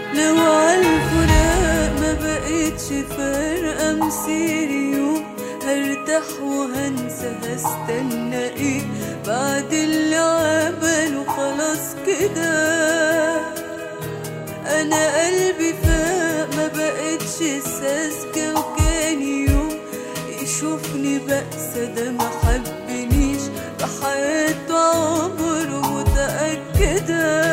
لو عالفراق ما بقتش فارقة مسير يوم هرتاح وهنسى هستنى ايه بعد اللي عمله خلاص كده انا قلبي فاق ما بقتش ساذجة وكان يوم يشوفني بأسى ده ما حبنيش بحياته عمره متأكدة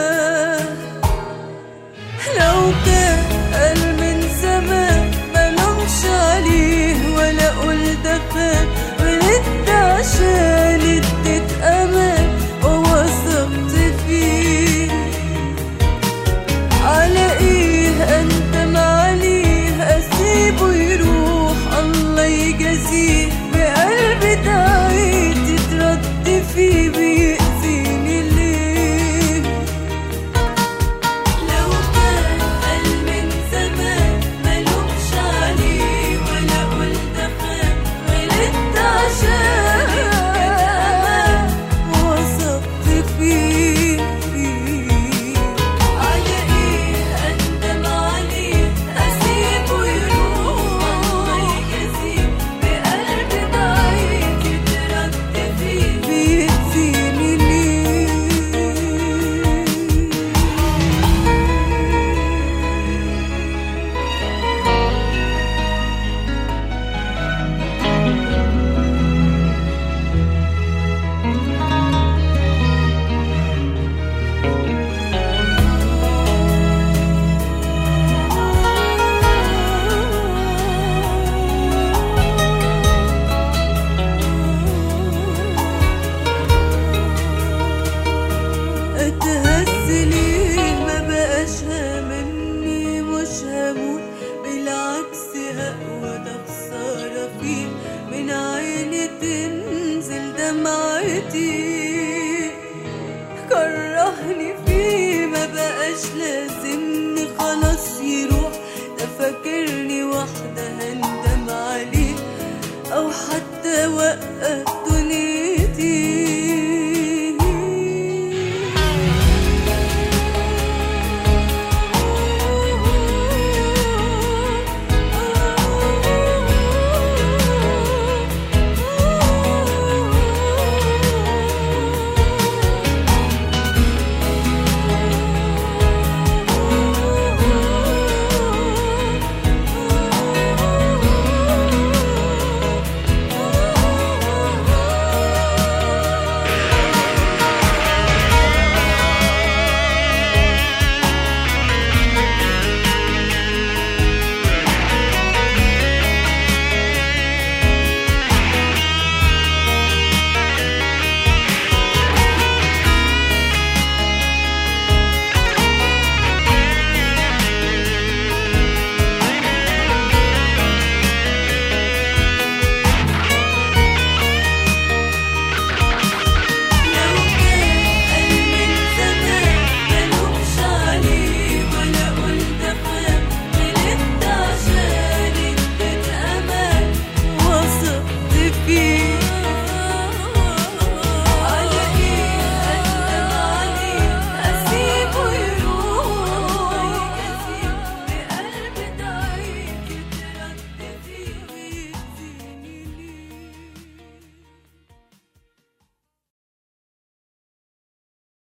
لو كان قال من زمان ملومش عليه ولا اقول ده خان ولدت عشان اديت امان ووثقت فيه على ايه انت عليه اسيبه يروح الله يجازيه بقلبي تعيد تترد فيه بيأذيني ليه لو كان قال من زمان ملومش عليه ولا قلت خان غلطت عشان كده وثقت فيه على ايه اندم عليه اسيبه يروح الله يجازيه بقلبي ضعيف يترد فيه بيأذيني ليه اتهز ليه ما بقاش هاممني مش هموت بالعكس اقوى ده خسارة فيه من عيني تنزل دمعتي كرهني فيه ما بقاش لازمني خلاص يروح ده فاكرني واحدة هندم عليه او حتى وقف دنيا